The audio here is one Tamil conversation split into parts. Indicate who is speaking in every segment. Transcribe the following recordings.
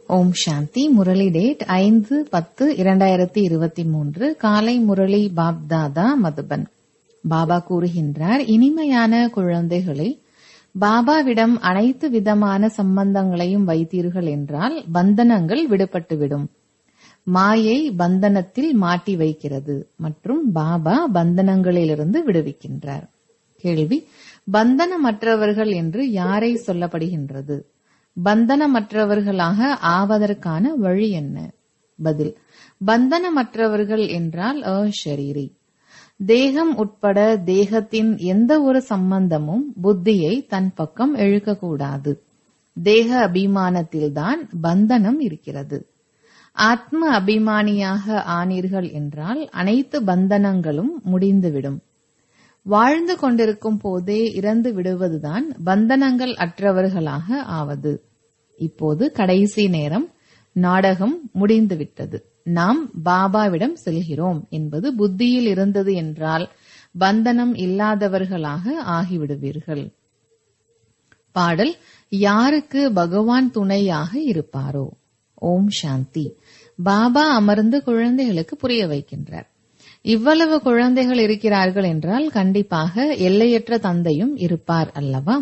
Speaker 1: ஓம் சாந்தி முரளி டேட் ஐந்து பத்து இரண்டாயிரத்தி இருபத்தி மூன்று காலை முரளி பாப்தாதா மதுபன் பாபா கூறுகின்றார் இனிமையான குழந்தைகளை பாபாவிடம் அனைத்து விதமான சம்பந்தங்களையும் வைத்தீர்கள் என்றால் பந்தனங்கள் விடுபட்டுவிடும் மாயை பந்தனத்தில் மாட்டி வைக்கிறது மற்றும் பாபா பந்தனங்களிலிருந்து விடுவிக்கின்றார் கேள்வி பந்தனமற்றவர்கள் என்று யாரை சொல்லப்படுகின்றது பந்தனமற்றவர்களாக ஆவதற்கான வழி என்ன பதில் பந்தனமற்றவர்கள் என்றால் அஷரீரி தேகம் உட்பட தேகத்தின் எந்த ஒரு சம்பந்தமும் புத்தியை தன் பக்கம் இழுக்கக்கூடாது தேக அபிமானத்தில்தான் பந்தனம் இருக்கிறது ஆத்ம அபிமானியாக ஆனீர்கள் என்றால் அனைத்து பந்தனங்களும் முடிந்துவிடும் வாழ்ந்து கொண்டிருக்கும் போதே இறந்து விடுவதுதான் பந்தனங்கள் அற்றவர்களாக ஆவது இப்போது கடைசி நேரம் நாடகம் முடிந்துவிட்டது நாம் பாபாவிடம் செல்கிறோம் என்பது புத்தியில் இருந்தது என்றால் பந்தனம் இல்லாதவர்களாக ஆகிவிடுவீர்கள் பாடல் யாருக்கு பகவான் துணையாக இருப்பாரோ ஓம் சாந்தி பாபா அமர்ந்து குழந்தைகளுக்கு புரிய வைக்கின்றார் இவ்வளவு குழந்தைகள் இருக்கிறார்கள் என்றால் கண்டிப்பாக எல்லையற்ற தந்தையும் இருப்பார் அல்லவா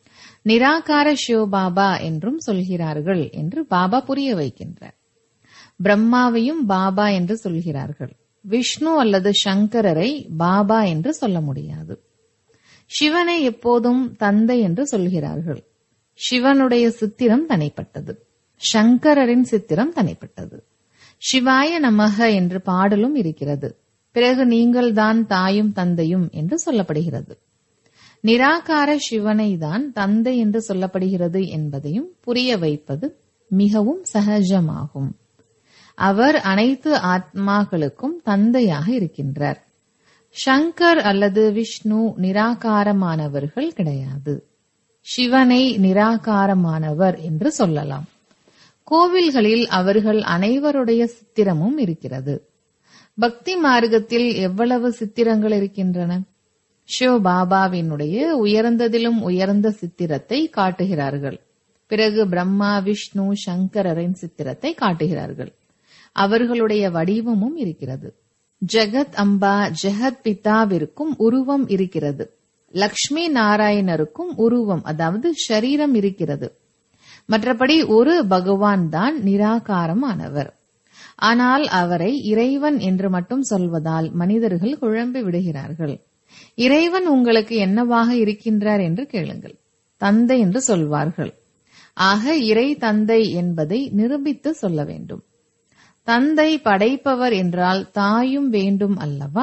Speaker 1: நிராகார சிவபாபா என்றும் சொல்கிறார்கள் என்று பாபா புரிய வைக்கின்றார் பிரம்மாவையும் பாபா என்று சொல்கிறார்கள் விஷ்ணு அல்லது சங்கரரை பாபா என்று சொல்ல முடியாது சிவனை எப்போதும் தந்தை என்று சொல்கிறார்கள் சிவனுடைய சித்திரம் தனிப்பட்டது சங்கரரின் சித்திரம் தனிப்பட்டது சிவாய நமக என்று பாடலும் இருக்கிறது பிறகு நீங்கள்தான் தாயும் தந்தையும் என்று சொல்லப்படுகிறது நிராகார சிவனை தான் தந்தை என்று சொல்லப்படுகிறது என்பதையும் புரிய வைப்பது மிகவும் சகஜமாகும் அவர் அனைத்து ஆத்மாக்களுக்கும் தந்தையாக இருக்கின்றார் சங்கர் அல்லது விஷ்ணு நிராகாரமானவர்கள் கிடையாது சிவனை நிராகாரமானவர் என்று சொல்லலாம் கோவில்களில் அவர்கள் அனைவருடைய சித்திரமும் இருக்கிறது பக்தி மார்க்கத்தில் எவ்வளவு சித்திரங்கள் இருக்கின்றன ஷிவ பாபாவினுடைய உயர்ந்ததிலும் உயர்ந்த சித்திரத்தை காட்டுகிறார்கள் பிறகு பிரம்மா விஷ்ணு சங்கரரின் சித்திரத்தை காட்டுகிறார்கள் அவர்களுடைய வடிவமும் இருக்கிறது ஜெகத் அம்பா ஜெகத் பிதாவிற்கும் உருவம் இருக்கிறது லக்ஷ்மி நாராயணருக்கும் உருவம் அதாவது ஷரீரம் இருக்கிறது மற்றபடி ஒரு பகவான் தான் நிராகாரமானவர் ஆனால் அவரை இறைவன் என்று மட்டும் சொல்வதால் மனிதர்கள் குழம்பி விடுகிறார்கள் இறைவன் உங்களுக்கு என்னவாக இருக்கின்றார் என்று கேளுங்கள் தந்தை என்று சொல்வார்கள் ஆக இறை தந்தை என்பதை நிரூபித்து சொல்ல வேண்டும் தந்தை படைப்பவர் என்றால் தாயும் வேண்டும் அல்லவா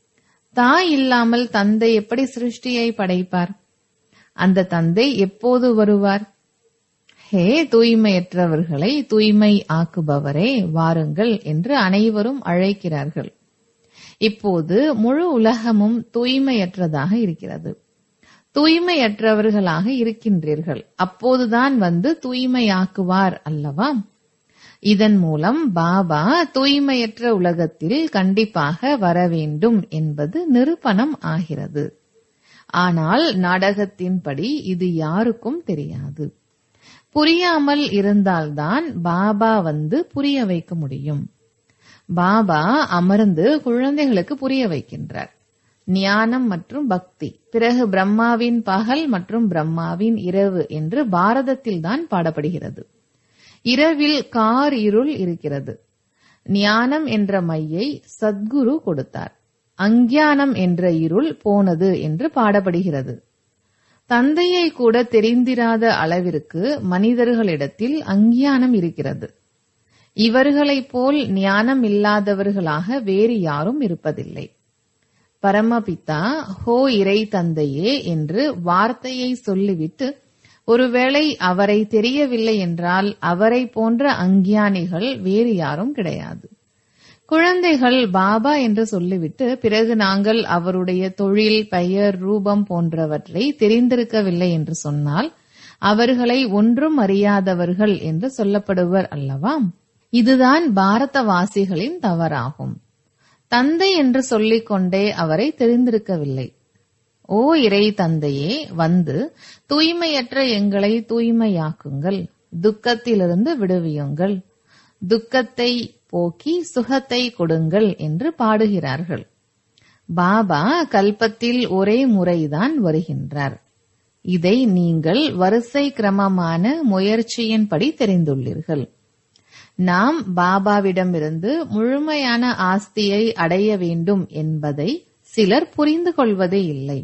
Speaker 1: தாய் இல்லாமல் தந்தை எப்படி சிருஷ்டியை படைப்பார் அந்த தந்தை எப்போது வருவார் ஹே தூய்மையற்றவர்களை தூய்மை ஆக்குபவரே வாருங்கள் என்று அனைவரும் அழைக்கிறார்கள் இப்போது முழு உலகமும் தூய்மையற்றதாக இருக்கிறது தூய்மையற்றவர்களாக இருக்கின்றீர்கள் அப்போதுதான் வந்து தூய்மையாக்குவார் அல்லவா இதன் மூலம் பாபா தூய்மையற்ற உலகத்தில் கண்டிப்பாக வர வேண்டும் என்பது நிரூபணம் ஆகிறது ஆனால் நாடகத்தின்படி இது யாருக்கும் தெரியாது புரியாமல் இருந்தால்தான் பாபா வந்து புரிய வைக்க முடியும் பாபா அமர்ந்து குழந்தைகளுக்கு புரிய வைக்கின்றார் ஞானம் மற்றும் பக்தி பிறகு பிரம்மாவின் பகல் மற்றும் பிரம்மாவின் இரவு என்று பாரதத்தில் தான் பாடப்படுகிறது இரவில் கார் இருள் இருக்கிறது ஞானம் என்ற மையை சத்குரு கொடுத்தார் அஞ்ஞானம் என்ற இருள் போனது என்று பாடப்படுகிறது தந்தையை கூட தெரிந்திராத அளவிற்கு மனிதர்களிடத்தில் அஞ்ஞானம் இருக்கிறது இவர்களைப் போல் ஞானம் இல்லாதவர்களாக வேறு யாரும் இருப்பதில்லை பரமபிதா ஹோ இறை தந்தையே என்று வார்த்தையை சொல்லிவிட்டு ஒருவேளை அவரை தெரியவில்லை என்றால் அவரை போன்ற அஞ்ஞானிகள் வேறு யாரும் கிடையாது குழந்தைகள் பாபா என்று சொல்லிவிட்டு பிறகு நாங்கள் அவருடைய தொழில் பெயர் ரூபம் போன்றவற்றை தெரிந்திருக்கவில்லை என்று சொன்னால் அவர்களை ஒன்றும் அறியாதவர்கள் என்று சொல்லப்படுவர் அல்லவா இதுதான் பாரதவாசிகளின் தவறாகும் தந்தை என்று சொல்லிக் கொண்டே அவரை தெரிந்திருக்கவில்லை ஓ இறை தந்தையே வந்து தூய்மையற்ற எங்களை தூய்மையாக்குங்கள் துக்கத்திலிருந்து விடுவியுங்கள் துக்கத்தை போக்கி சுகத்தை கொடுங்கள் என்று பாடுகிறார்கள் பாபா கல்பத்தில் ஒரே முறைதான் வருகின்றார் இதை நீங்கள் வரிசை கிரமமான முயற்சியின்படி தெரிந்துள்ளீர்கள் நாம் பாபாவிடமிருந்து முழுமையான ஆஸ்தியை அடைய வேண்டும் என்பதை சிலர் புரிந்து கொள்வதே இல்லை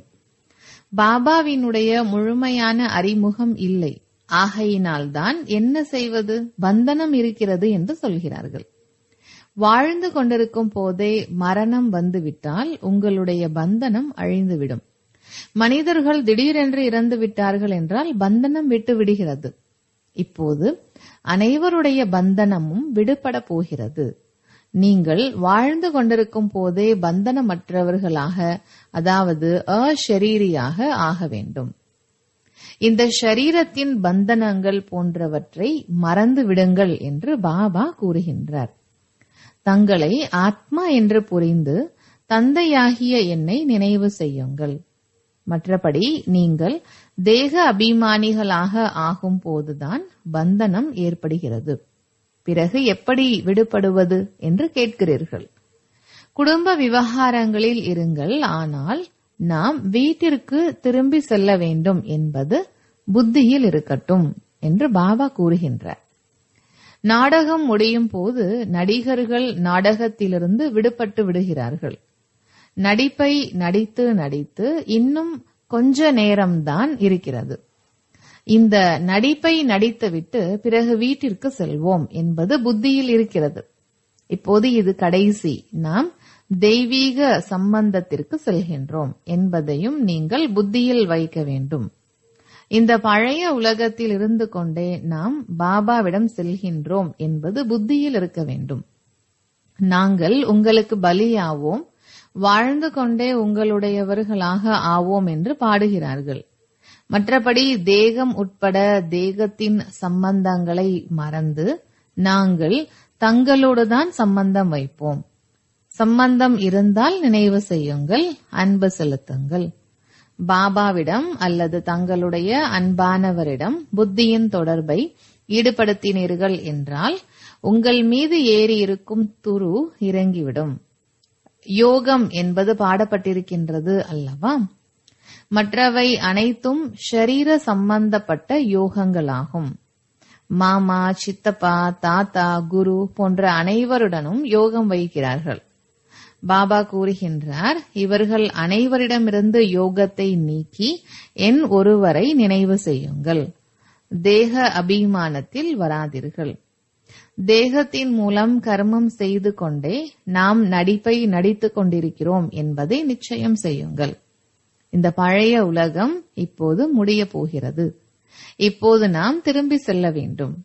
Speaker 1: பாபாவினுடைய முழுமையான அறிமுகம் இல்லை ஆகையினால்தான் என்ன செய்வது பந்தனம் இருக்கிறது என்று சொல்கிறார்கள் வாழ்ந்து கொண்டிருக்கும் போதே மரணம் வந்துவிட்டால் உங்களுடைய பந்தனம் அழிந்துவிடும் மனிதர்கள் திடீரென்று இறந்து விட்டார்கள் என்றால் பந்தனம் விட்டு விடுகிறது இப்போது அனைவருடைய பந்தனமும் விடுபட போகிறது நீங்கள் வாழ்ந்து கொண்டிருக்கும் போதே பந்தனமற்றவர்களாக அதாவது அஷரீரியாக ஆக வேண்டும் இந்த ஷரீரத்தின் பந்தனங்கள் போன்றவற்றை மறந்து விடுங்கள் என்று பாபா கூறுகின்றார் தங்களை ஆத்மா என்று புரிந்து தந்தையாகிய என்னை நினைவு செய்யுங்கள் மற்றபடி நீங்கள் தேக அபிமானிகளாக ஆகும் போதுதான் பந்தனம் ஏற்படுகிறது பிறகு எப்படி விடுபடுவது என்று கேட்கிறீர்கள் குடும்ப விவகாரங்களில் இருங்கள் ஆனால் நாம் வீட்டிற்கு திரும்பி செல்ல வேண்டும் என்பது புத்தியில் இருக்கட்டும் என்று பாபா கூறுகின்றார் நாடகம் முடியும் போது நடிகர்கள் நாடகத்திலிருந்து விடுபட்டு விடுகிறார்கள் நடிப்பை நடித்து நடித்து இன்னும் கொஞ்ச நேரம்தான் இருக்கிறது இந்த நடிப்பை நடித்துவிட்டு பிறகு வீட்டிற்கு செல்வோம் என்பது புத்தியில் இருக்கிறது இப்போது இது கடைசி நாம் தெய்வீக சம்பந்தத்திற்கு செல்கின்றோம் என்பதையும் நீங்கள் புத்தியில் வைக்க வேண்டும் இந்த பழைய உலகத்தில் இருந்து கொண்டே நாம் பாபாவிடம் செல்கின்றோம் என்பது புத்தியில் இருக்க வேண்டும் நாங்கள் உங்களுக்கு பலியாவோம் வாழ்ந்து கொண்டே உங்களுடையவர்களாக ஆவோம் என்று பாடுகிறார்கள் மற்றபடி தேகம் உட்பட தேகத்தின் சம்பந்தங்களை மறந்து நாங்கள் தங்களோடுதான் சம்பந்தம் வைப்போம் சம்பந்தம் இருந்தால் நினைவு செய்யுங்கள் அன்பு செலுத்துங்கள் பாபாவிடம் அல்லது தங்களுடைய அன்பானவரிடம் புத்தியின் தொடர்பை ஈடுபடுத்தினீர்கள் என்றால் உங்கள் மீது ஏறி இருக்கும் துரு இறங்கிவிடும் யோகம் என்பது பாடப்பட்டிருக்கின்றது அல்லவா மற்றவை அனைத்தும் ஷரீர சம்பந்தப்பட்ட யோகங்களாகும் மாமா சித்தப்பா தாத்தா குரு போன்ற அனைவருடனும் யோகம் வைக்கிறார்கள் பாபா கூறுகின்றார் இவர்கள் அனைவரிடமிருந்து யோகத்தை நீக்கி என் ஒருவரை நினைவு செய்யுங்கள் தேக அபிமானத்தில் வராதீர்கள் தேகத்தின் மூலம் கர்மம் செய்து கொண்டே நாம் நடிப்பை நடித்துக் கொண்டிருக்கிறோம் என்பதை நிச்சயம் செய்யுங்கள் இந்த பழைய உலகம் இப்போது முடிய போகிறது இப்போது நாம் திரும்பி செல்ல வேண்டும்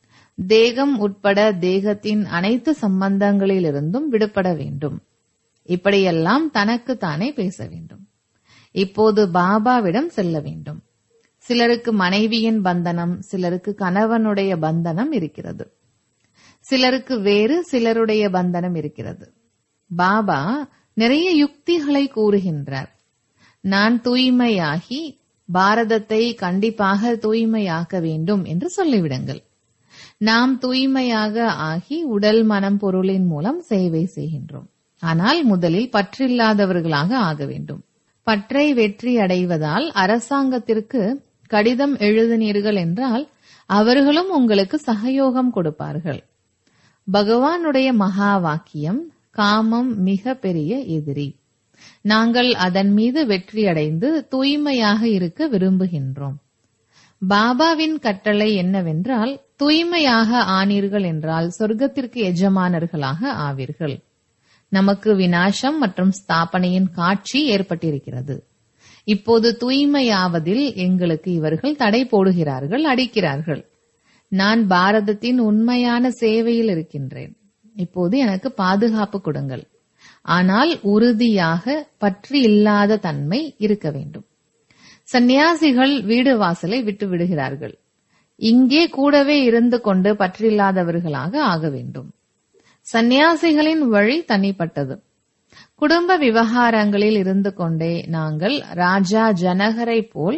Speaker 1: தேகம் உட்பட தேகத்தின் அனைத்து சம்பந்தங்களிலிருந்தும் விடுபட வேண்டும் இப்படியெல்லாம் தனக்கு தானே பேச வேண்டும் இப்போது பாபாவிடம் செல்ல வேண்டும் சிலருக்கு மனைவியின் பந்தனம் சிலருக்கு கணவனுடைய பந்தனம் இருக்கிறது சிலருக்கு வேறு சிலருடைய பந்தனம் இருக்கிறது பாபா நிறைய யுக்திகளை கூறுகின்றார் நான் தூய்மையாகி பாரதத்தை கண்டிப்பாக தூய்மையாக்க வேண்டும் என்று சொல்லிவிடுங்கள் நாம் தூய்மையாக ஆகி உடல் மனம் பொருளின் மூலம் சேவை செய்கின்றோம் ஆனால் முதலில் பற்றில்லாதவர்களாக ஆக வேண்டும் பற்றை வெற்றி அடைவதால் அரசாங்கத்திற்கு கடிதம் எழுதினீர்கள் என்றால் அவர்களும் உங்களுக்கு சகயோகம் கொடுப்பார்கள் பகவானுடைய மகா வாக்கியம் காமம் மிக பெரிய எதிரி நாங்கள் அதன் மீது வெற்றியடைந்து தூய்மையாக இருக்க விரும்புகின்றோம் பாபாவின் கட்டளை என்னவென்றால் தூய்மையாக ஆனீர்கள் என்றால் சொர்க்கத்திற்கு எஜமானர்களாக ஆவீர்கள் நமக்கு வினாசம் மற்றும் ஸ்தாபனையின் காட்சி ஏற்பட்டிருக்கிறது இப்போது தூய்மையாவதில் எங்களுக்கு இவர்கள் தடை போடுகிறார்கள் அடிக்கிறார்கள் நான் பாரதத்தின் உண்மையான சேவையில் இருக்கின்றேன் இப்போது எனக்கு பாதுகாப்பு கொடுங்கள் ஆனால் உறுதியாக பற்றி இல்லாத தன்மை இருக்க வேண்டும் சந்நியாசிகள் வீடு வாசலை விட்டு விடுகிறார்கள் இங்கே கூடவே இருந்து கொண்டு பற்றில்லாதவர்களாக ஆக வேண்டும் சந்நியாசிகளின் வழி தனிப்பட்டது குடும்ப விவகாரங்களில் இருந்து கொண்டே நாங்கள் ராஜா ஜனகரை போல்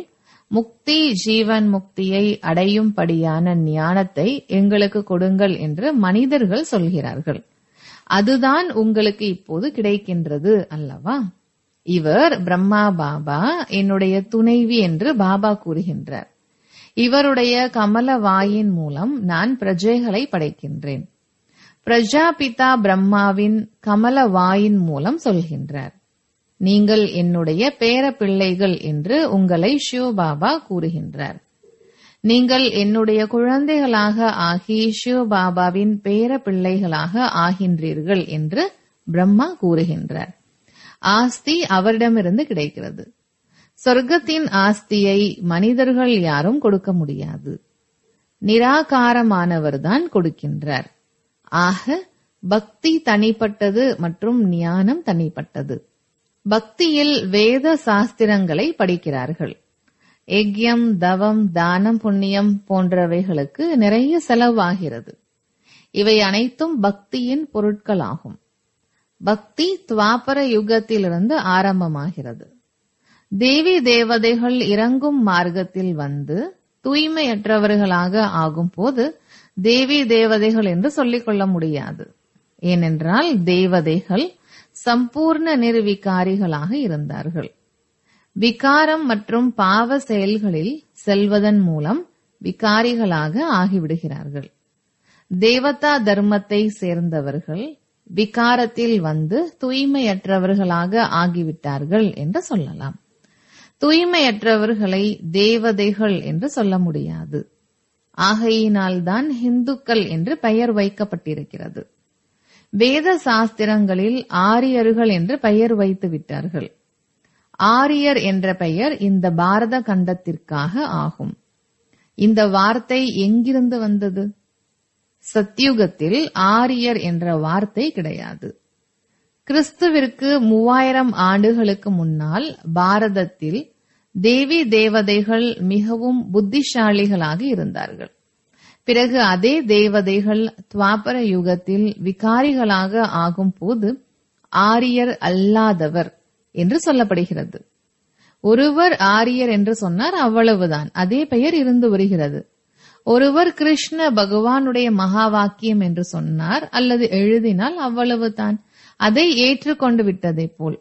Speaker 1: முக்தி ஜீவன் முக்தியை அடையும்படியான ஞானத்தை எங்களுக்கு கொடுங்கள் என்று மனிதர்கள் சொல்கிறார்கள் அதுதான் உங்களுக்கு இப்போது கிடைக்கின்றது அல்லவா இவர் பிரம்மா பாபா என்னுடைய துணைவி என்று பாபா கூறுகின்றார் இவருடைய கமல வாயின் மூலம் நான் பிரஜைகளை படைக்கின்றேன் பிரஜாபிதா பிரம்மாவின் கமல வாயின் மூலம் சொல்கின்றார் நீங்கள் என்னுடைய பேர பிள்ளைகள் என்று உங்களை சிவபாபா கூறுகின்றார் நீங்கள் என்னுடைய குழந்தைகளாக ஆகி சிவபாபாவின் பேர பிள்ளைகளாக ஆகின்றீர்கள் என்று பிரம்மா கூறுகின்றார் ஆஸ்தி அவரிடமிருந்து கிடைக்கிறது சொர்க்கத்தின் ஆஸ்தியை மனிதர்கள் யாரும் கொடுக்க முடியாது நிராகாரமானவர்தான் கொடுக்கின்றார் ஆக பக்தி தனிப்பட்டது மற்றும் ஞானம் தனிப்பட்டது பக்தியில் வேத சாஸ்திரங்களை படிக்கிறார்கள் யக்யம் தவம் தானம் புண்ணியம் போன்றவைகளுக்கு நிறைய செலவாகிறது இவை அனைத்தும் பக்தியின் பொருட்களாகும் பக்தி துவாபர யுகத்திலிருந்து ஆரம்பமாகிறது தேவி தேவதைகள் இறங்கும் மார்க்கத்தில் வந்து தூய்மையற்றவர்களாக ஆகும் போது தேவி தேவதைகள் என்று சொல்லிக் கொள்ள முடியாது ஏனென்றால் தேவதைகள் சம்பூர்ண நிர்விகாரிகளாக இருந்தார்கள் விகாரம் மற்றும் பாவ செயல்களில் செல்வதன் மூலம் விகாரிகளாக ஆகிவிடுகிறார்கள் தேவதா தர்மத்தை சேர்ந்தவர்கள் விகாரத்தில் வந்து தூய்மையற்றவர்களாக ஆகிவிட்டார்கள் என்று சொல்லலாம் தூய்மையற்றவர்களை தேவதைகள் என்று சொல்ல முடியாது ஆகையினால்தான் இந்துக்கள் என்று பெயர் வைக்கப்பட்டிருக்கிறது வேத சாஸ்திரங்களில் ஆரியர்கள் என்று பெயர் வைத்து விட்டார்கள் ஆரியர் என்ற பெயர் இந்த பாரத கண்டத்திற்காக ஆகும் இந்த வார்த்தை எங்கிருந்து வந்தது சத்யுகத்தில் ஆரியர் என்ற வார்த்தை கிடையாது கிறிஸ்துவிற்கு மூவாயிரம் ஆண்டுகளுக்கு முன்னால் பாரதத்தில் தேவி தேவதைகள் மிகவும் புத்திசாலிகளாக இருந்தார்கள் பிறகு அதே தேவதைகள் துவாபர யுகத்தில் விகாரிகளாக ஆகும் போது ஆரியர் அல்லாதவர் என்று சொல்லப்படுகிறது ஒருவர் ஆரியர் என்று சொன்னார் அவ்வளவுதான் அதே பெயர் இருந்து வருகிறது ஒருவர் கிருஷ்ண பகவானுடைய மகா வாக்கியம் என்று சொன்னார் அல்லது எழுதினால் அவ்வளவுதான் அதை ஏற்றுக்கொண்டு விட்டதை போல்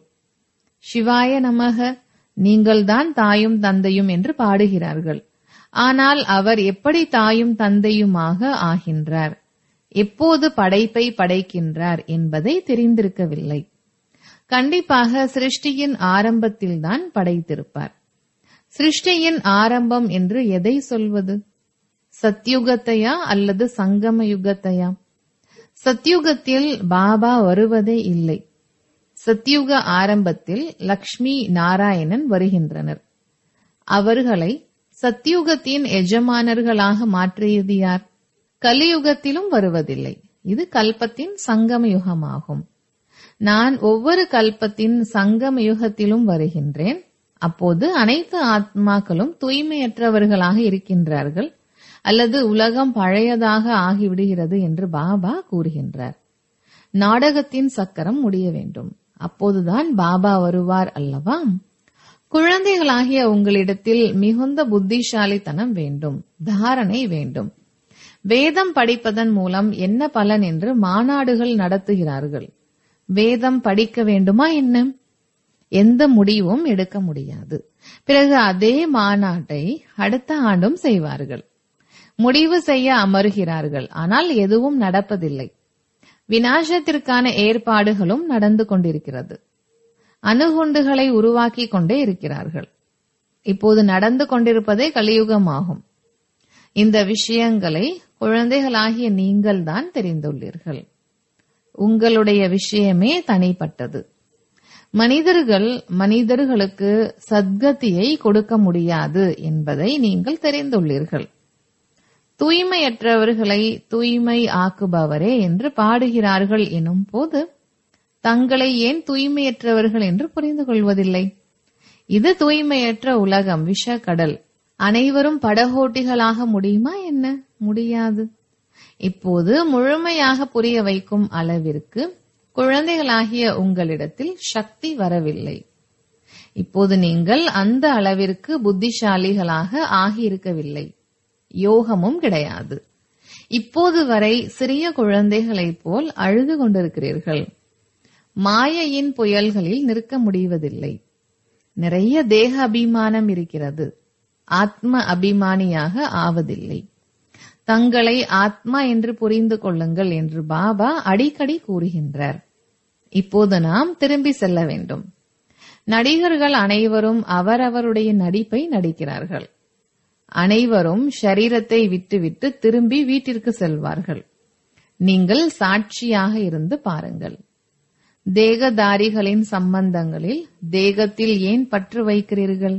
Speaker 1: சிவாய நமக நீங்கள்தான் தாயும் தந்தையும் என்று பாடுகிறார்கள் ஆனால் அவர் எப்படி தாயும் தந்தையுமாக ஆகின்றார் எப்போது படைப்பை படைக்கின்றார் என்பதை தெரிந்திருக்கவில்லை கண்டிப்பாக சிருஷ்டியின் ஆரம்பத்தில்தான் படைத்திருப்பார் சிருஷ்டியின் ஆரம்பம் என்று எதை சொல்வது சத்யுகத்தையா அல்லது சங்கம யுகத்தையா சத்யுகத்தில் பாபா வருவதே இல்லை சத்யுக ஆரம்பத்தில் லக்ஷ்மி நாராயணன் வருகின்றனர் அவர்களை சத்யுகத்தின் எஜமானர்களாக மாற்றியது யார் கலியுகத்திலும் வருவதில்லை இது கல்பத்தின் சங்கம யுகமாகும் நான் ஒவ்வொரு கல்பத்தின் சங்கம யுகத்திலும் வருகின்றேன் அப்போது அனைத்து ஆத்மாக்களும் தூய்மையற்றவர்களாக இருக்கின்றார்கள் அல்லது உலகம் பழையதாக ஆகிவிடுகிறது என்று பாபா கூறுகின்றார் நாடகத்தின் சக்கரம் முடிய வேண்டும் அப்போதுதான் பாபா வருவார் அல்லவா குழந்தைகளாகிய உங்களிடத்தில் மிகுந்த புத்திசாலித்தனம் வேண்டும் தாரணை வேண்டும் வேதம் படிப்பதன் மூலம் என்ன பலன் என்று மாநாடுகள் நடத்துகிறார்கள் வேதம் படிக்க வேண்டுமா என்ன எந்த முடிவும் எடுக்க முடியாது பிறகு அதே மாநாட்டை அடுத்த ஆண்டும் செய்வார்கள் முடிவு செய்ய அமர்கிறார்கள் ஆனால் எதுவும் நடப்பதில்லை வினாசத்திற்கான ஏற்பாடுகளும் நடந்து கொண்டிருக்கிறது அணுகுண்டுகளை உருவாக்கி கொண்டே இருக்கிறார்கள் இப்போது நடந்து கொண்டிருப்பதே கலியுகமாகும் இந்த விஷயங்களை குழந்தைகளாகிய நீங்கள்தான் தெரிந்துள்ளீர்கள் உங்களுடைய விஷயமே தனிப்பட்டது மனிதர்கள் மனிதர்களுக்கு சத்கதியை கொடுக்க முடியாது என்பதை நீங்கள் தெரிந்துள்ளீர்கள் தூய்மையற்றவர்களை தூய்மை ஆக்குபவரே என்று பாடுகிறார்கள் எனும் போது தங்களை ஏன் தூய்மையற்றவர்கள் என்று புரிந்து கொள்வதில்லை இது தூய்மையற்ற உலகம் விஷக்கடல் அனைவரும் படகோட்டிகளாக முடியுமா என்ன முடியாது இப்போது முழுமையாக புரிய வைக்கும் அளவிற்கு குழந்தைகளாகிய உங்களிடத்தில் சக்தி வரவில்லை இப்போது நீங்கள் அந்த அளவிற்கு புத்திசாலிகளாக ஆகியிருக்கவில்லை யோகமும் கிடையாது இப்போது வரை சிறிய குழந்தைகளைப் போல் அழுது கொண்டிருக்கிறீர்கள் மாயையின் புயல்களில் நிற்க முடிவதில்லை நிறைய தேக அபிமானம் இருக்கிறது ஆத்ம அபிமானியாக ஆவதில்லை தங்களை ஆத்மா என்று புரிந்து கொள்ளுங்கள் என்று பாபா அடிக்கடி கூறுகின்றார் இப்போது நாம் திரும்பி செல்ல வேண்டும் நடிகர்கள் அனைவரும் அவரவருடைய நடிப்பை நடிக்கிறார்கள் அனைவரும் ஷரீரத்தை விட்டுவிட்டு திரும்பி வீட்டிற்கு செல்வார்கள் நீங்கள் சாட்சியாக இருந்து பாருங்கள் தேகதாரிகளின் சம்பந்தங்களில் தேகத்தில் ஏன் பற்று வைக்கிறீர்கள்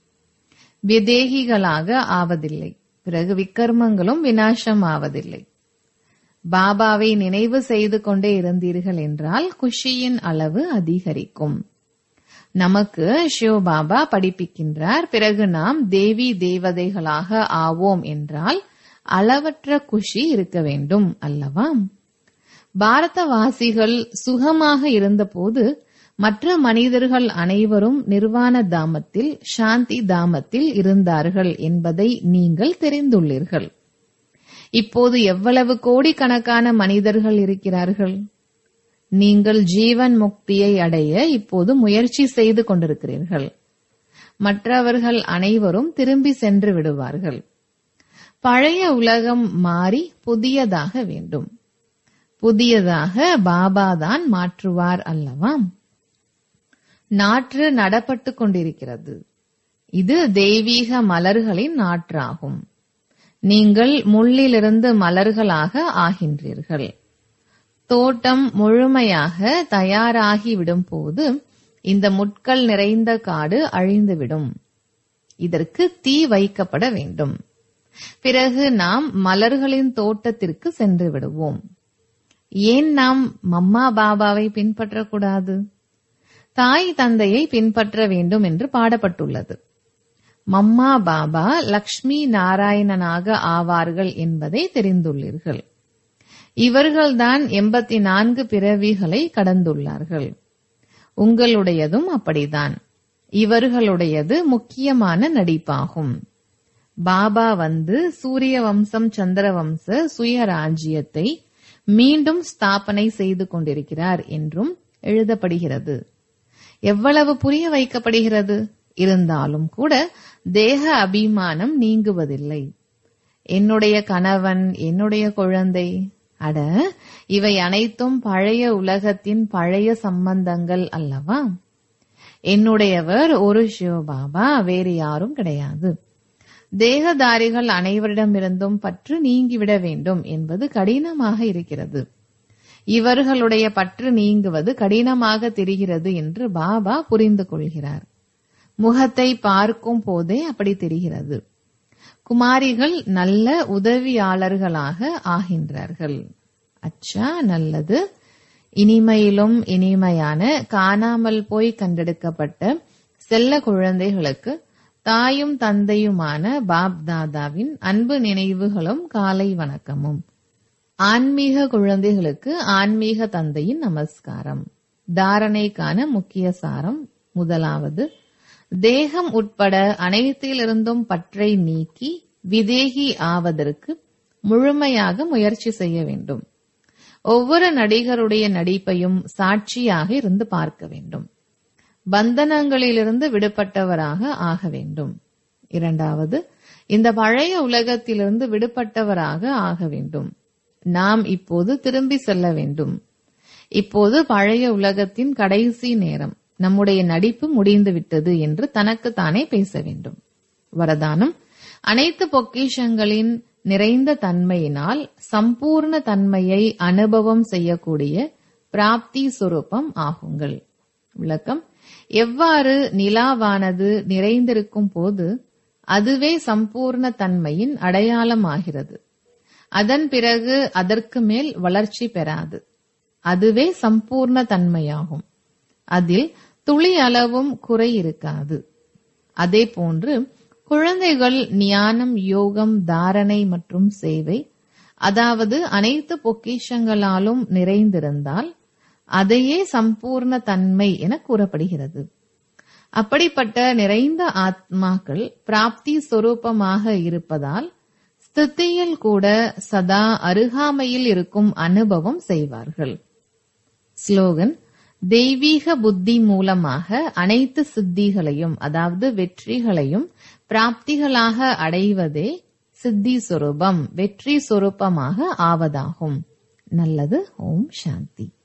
Speaker 1: விதேகிகளாக ஆவதில்லை பிறகு விக்கர்மங்களும் வினாசம் ஆவதில்லை பாபாவை நினைவு செய்து கொண்டே இருந்தீர்கள் என்றால் குஷியின் அளவு அதிகரிக்கும் நமக்கு ஷிவ பாபா படிப்பிக்கின்றார் பிறகு நாம் தேவி தேவதைகளாக ஆவோம் என்றால் அளவற்ற குஷி இருக்க வேண்டும் அல்லவா பாரதவாசிகள் சுகமாக இருந்தபோது மற்ற மனிதர்கள் அனைவரும் நிர்வாண தாமத்தில் சாந்தி தாமத்தில் இருந்தார்கள் என்பதை நீங்கள் தெரிந்துள்ளீர்கள் இப்போது எவ்வளவு கோடிக்கணக்கான மனிதர்கள் இருக்கிறார்கள் நீங்கள் ஜீவன் முக்தியை அடைய இப்போது முயற்சி செய்து கொண்டிருக்கிறீர்கள் மற்றவர்கள் அனைவரும் திரும்பி சென்று விடுவார்கள் பழைய உலகம் மாறி புதியதாக வேண்டும் புதியதாக பாபாதான் மாற்றுவார் அல்லவா நாற்று நடப்பட்டு கொண்டிருக்கிறது இது தெய்வீக மலர்களின் நாற்றாகும் நீங்கள் முள்ளிலிருந்து மலர்களாக ஆகின்றீர்கள் தோட்டம் முழுமையாக தயாராகிவிடும் போது இந்த முட்கள் நிறைந்த காடு அழிந்துவிடும் இதற்கு தீ வைக்கப்பட வேண்டும் பிறகு நாம் மலர்களின் தோட்டத்திற்கு சென்று விடுவோம் ஏன் நாம் மம்மா பாபாவை பின்பற்றக்கூடாது தாய் தந்தையை பின்பற்ற வேண்டும் என்று பாடப்பட்டுள்ளது மம்மா பாபா லக்ஷ்மி நாராயணனாக ஆவார்கள் என்பதை தெரிந்துள்ளீர்கள் இவர்கள்தான் எண்பத்தி நான்கு பிறவிகளை கடந்துள்ளார்கள் உங்களுடையதும் அப்படிதான் இவர்களுடையது முக்கியமான நடிப்பாகும் பாபா வந்து சூரிய வம்சம் சந்திர வம்ச சுயராஜ்யத்தை மீண்டும் ஸ்தாபனை செய்து கொண்டிருக்கிறார் என்றும் எழுதப்படுகிறது எவ்வளவு புரிய வைக்கப்படுகிறது இருந்தாலும் கூட தேக அபிமானம் நீங்குவதில்லை என்னுடைய கணவன் என்னுடைய குழந்தை அட இவை அனைத்தும் பழைய உலகத்தின் பழைய சம்பந்தங்கள் அல்லவா என்னுடையவர் ஒரு சிவபாபா வேறு யாரும் கிடையாது தேகதாரிகள் அனைவரிடமிருந்தும் பற்று நீங்கிவிட வேண்டும் என்பது கடினமாக இருக்கிறது இவர்களுடைய பற்று நீங்குவது கடினமாக தெரிகிறது என்று பாபா புரிந்து கொள்கிறார் முகத்தை பார்க்கும் போதே அப்படி தெரிகிறது குமாரிகள் நல்ல உதவியாளர்களாக ஆகின்றார்கள் அச்சா நல்லது இனிமையிலும் இனிமையான காணாமல் போய் கண்டெடுக்கப்பட்ட செல்ல குழந்தைகளுக்கு தாயும் தந்தையுமான பாப் தாதாவின் அன்பு நினைவுகளும் காலை வணக்கமும் ஆன்மீக குழந்தைகளுக்கு ஆன்மீக தந்தையின் நமஸ்காரம் தாரணைக்கான முக்கிய சாரம் முதலாவது தேகம் உட்பட அனைத்திலிருந்தும் பற்றை நீக்கி விதேகி ஆவதற்கு முழுமையாக முயற்சி செய்ய வேண்டும் ஒவ்வொரு நடிகருடைய நடிப்பையும் சாட்சியாக இருந்து பார்க்க வேண்டும் பந்தனங்களிலிருந்து விடுபட்டவராக ஆக வேண்டும் இரண்டாவது இந்த பழைய உலகத்திலிருந்து விடுபட்டவராக ஆக வேண்டும் நாம் இப்போது திரும்பி செல்ல வேண்டும் இப்போது பழைய உலகத்தின் கடைசி நேரம் நம்முடைய நடிப்பு முடிந்துவிட்டது என்று தனக்கு தானே பேச வேண்டும் வரதானம் அனைத்து பொக்கிஷங்களின் நிறைந்த தன்மையினால் சம்பூர்ண தன்மையை அனுபவம் செய்யக்கூடிய பிராப்தி சுரூபம் ஆகுங்கள் விளக்கம் எவ்வாறு நிலாவானது நிறைந்திருக்கும் போது அதுவே சம்பூர்ண தன்மையின் அடையாளமாகிறது அதன் பிறகு அதற்கு மேல் வளர்ச்சி பெறாது அதுவே சம்பூர்ண தன்மையாகும் அதில் துளி அளவும் குறை இருக்காது அதே போன்று குழந்தைகள் ஞானம் யோகம் தாரணை மற்றும் சேவை அதாவது அனைத்து பொக்கிஷங்களாலும் நிறைந்திருந்தால் அதையே சம்பூர்ண தன்மை என கூறப்படுகிறது அப்படிப்பட்ட நிறைந்த ஆத்மாக்கள் பிராப்தி சொரூபமாக இருப்பதால் ஸ்திதியில் கூட சதா அருகாமையில் இருக்கும் அனுபவம் செய்வார்கள் ஸ்லோகன் தெய்வீக புத்தி மூலமாக அனைத்து சித்திகளையும் அதாவது வெற்றிகளையும் பிராப்திகளாக அடைவதே சித்தி சொரூபம் வெற்றி சொரூபமாக ஆவதாகும் நல்லது ஓம் சாந்தி